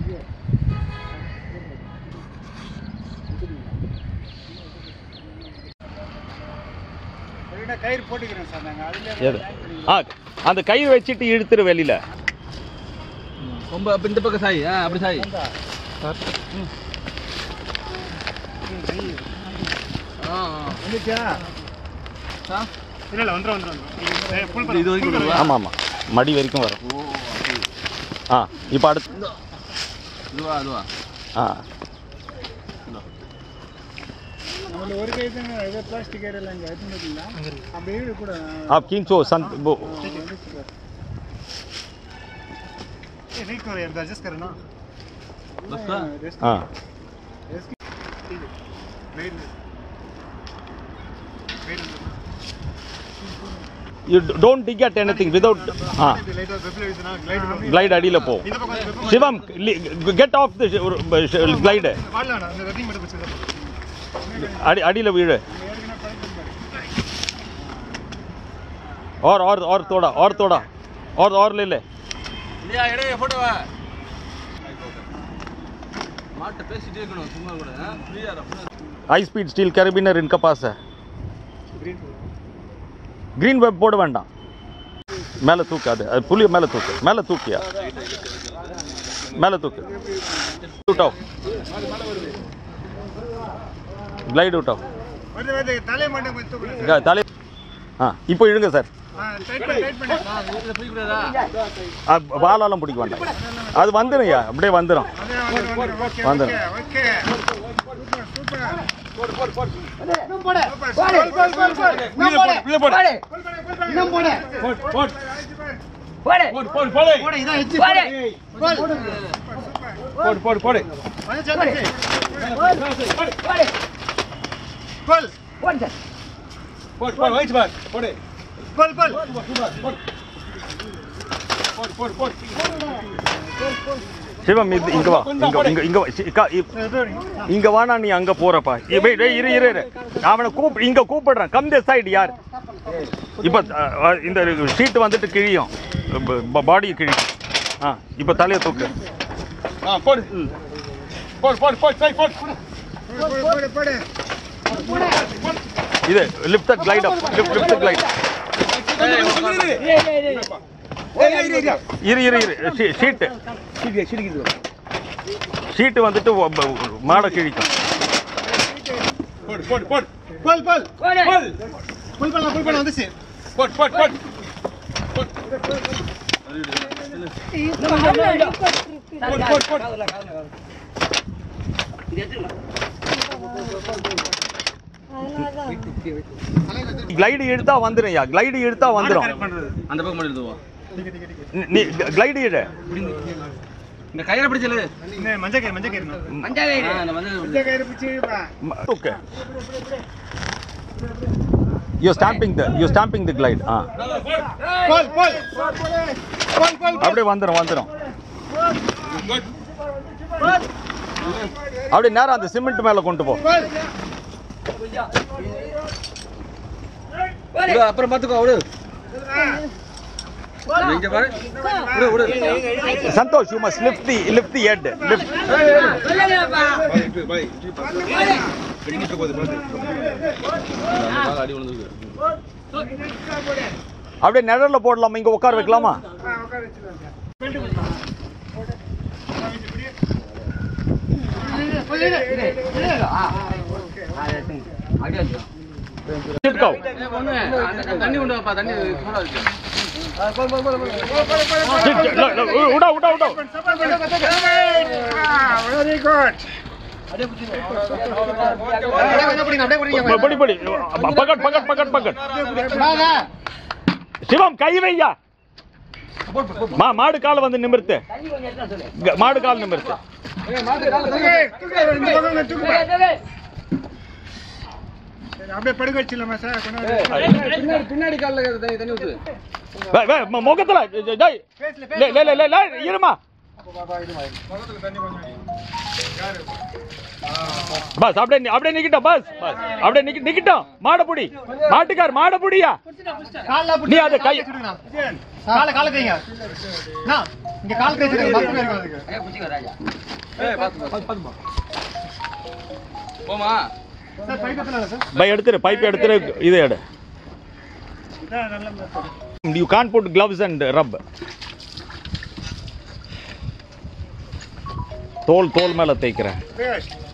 கயிறு போட்டுக்கிறேன் சார் நாங்கள் அதுல எது ஆ அந்த கயிறு வச்சுட்டு இழுத்துரு வெளியில ரொம்ப அப்ப இந்த பக்கம் சாய் ஆ அப்படி சாய் ஆ வந்துச்சா ஆ இல்ல இல்ல வந்துடும் வந்துடும் ஃபுல் இது வரைக்கும் வருவா? ஆமாம் ஆமாம் மடி வரைக்கும் வரும் ஆ இப்போ அடுத்து இதுவா அதுவா ஆ நம்மள ஒரு கை தானே ஏதோ பிளாஸ்டிக் ஏரியால இங்கே எடுத்துருந்தீங்களா அப்படி ஈடு கூட आप खींचो संत वो ठीक हो यार एडजस्ट करना बस का? हाँ wait wait you don't dig at anything without हाँ லைட் வெப்ல இதுனா கிளைட் glide அடியில் போ இந்த பக்கம் வெப்பம் சிவம் கெட் ஆஃப் தி glide வாடலாம் அந்த வெட்டிங் மட்டும் வச்சுக்கலாம் அடி அடியில் வீழு और और और थोड़ा और थोड़ा और और ले ले இல்லையா இடையே போட்டோவா மாட்ட பேசிட்டே இருக்கணும் சும்மா கூட ஃப்ரீயா हाई स्पीड स्टील कैरबिनर इनका पास है கிரீன் வெப் போட வேண்டாம் மேலே தூக்கு அது அது புளிய மேலே தூக்கு மேலே தூக்கியா மேலே தூக்கு out of glide out of வந்து வந்து தலை மட்டும் கொஞ்சம் தூக்குங்க தலை ஆ இப்போ இழுங்க சார் ஆ டைட் பண்ணி டைட் பண்ணி இதில் போய் கூடாதா ஆ, வாலாலாம் பிடிக்க வேண்டாம் அது வந்துடும்யா அப்படியே வந்துடும் அதே வந்து வந்து ஓகே வந்துரும். ஓகே ஓகே சூப்பர் போடு போடு போடு சூப்பர் கோல் கோல் கோல் கோல் உள்ள போடு உள்ள போடு கோல் பண்ணு கோல் பண்ணு இன்னும் போடு போடு போடு போடு போடு போடு போடு போடு இதான் எச்சி போடு கோல் போடு போடு போடு வந்து சேர்ந்து கோல் போடு போடு வயிற்று பார் போடு கோல் கோல் போடு போடு போடு சிவம் இது இங்க வா இங்க இங்க இங்க வா. சி- கா- இ- இங்க வானா நீ அங்க போறப்பா இ- wait, wait, இரு இரு இரு அவனை கூப் இங்க கூப்பிடுறேன் கம் தி சைடு யார் இப்ப அ, அ, இந்த ஷீட் வந்துட்டு கிழியும் பாடி கிழியும் ஆ இப்ப தலையை தூக்கு ஆ போடு போடு போடு போடு ட்ரை போடு போடு போடு இது lift glide up lift lift glide இரு இரு இரு ஷீட் ஷீட் வந்துட்டு ஒ- ப- மாடை கிழிக்கும் போடு போடு போடு கோல் கோல் கோல் புல் பண்ணலாம் புல் பண்ண வந்துச்சு போடு போடு போடு போடு போடு போடு கிளைடு எடுத்தா வந்துடும்யா கிளைடு எடுத்தா வந்துடும் அந்த பக்கம் மட்டும் எடுத்துவா நீ கிளைடு இடு இந்த கையில பிடிச்சல இந்த மஞ்சள் கயிறு மஞ்சள் கயிறு மஞ்சள் அந்த மஞ்சள் மஞ்சள் கயிறு பிடிச்சிப்பா ம- தூக்கு you stamping the you stamping the glide ஆ கோல் கோல் கோல் கோல் அப்படியே வந்துடும் வந்துடும் அப்படியே நேரா அந்த சிமெண்ட் மேல கொண்டு போ கோல் விடு அப்புறம் பாத்துக்கோ விடு இங்க பாரு விடு விடு Santhosh you must lift the lift the head lift அடி விழுந்துருக்கு அப்படியே நிழல்ல போடலாமா இங்க உட்கார வைக்கலாமா ஆ உட்கார வச்சுக்கலாம் Sit down. தண்ணி கொண்டு வாப்பா தண்ணி சூடா இருக்கு Sit, no, no, உடா உடா உடா வெரி குட் படி படி பகட் பகட் பகட் பகட் சிவம் கை வையா மா மாடு கால் வந்து நிமிர்த்து க- மாடு கால் நிமிர்த்து அப்படியே படுக்க வச்சிடலாமா சார் கொஞ்ச நேரம் பின்னாடி பின்னாடி கால்ல தண்ணி தண்ணி ஊத்து வே, வே, மு- முகத்துல ஜெய், ஜெய். லே, லே, லே, லே, லே, இருமா பக்கத்துல தண்ணி கொஞ்சம் அடி. யாரு பஸ் அப்படியே நி- அப்படியே நிக்கிட்டோம் பஸ் பஸ் அப்படியே நிக்கி நிக்கிட்டோம் மாடப்புடி மாட்டுக்கார் மாடப்புடியா நீ அதை கை காலை காலை கைங்க அண்ணா, இங்க கால் கை வச்சிருங்க, பத்து பேருக்கு அதுக்கு. போமா சார், பைப் எத்தனை சார்? பை எடுத்துரு பைப் எடுத்துரு இது எடு you can put gloves and rub தோல் தோல் மேல தேய்க்கிறேன் பிரகாஷ்,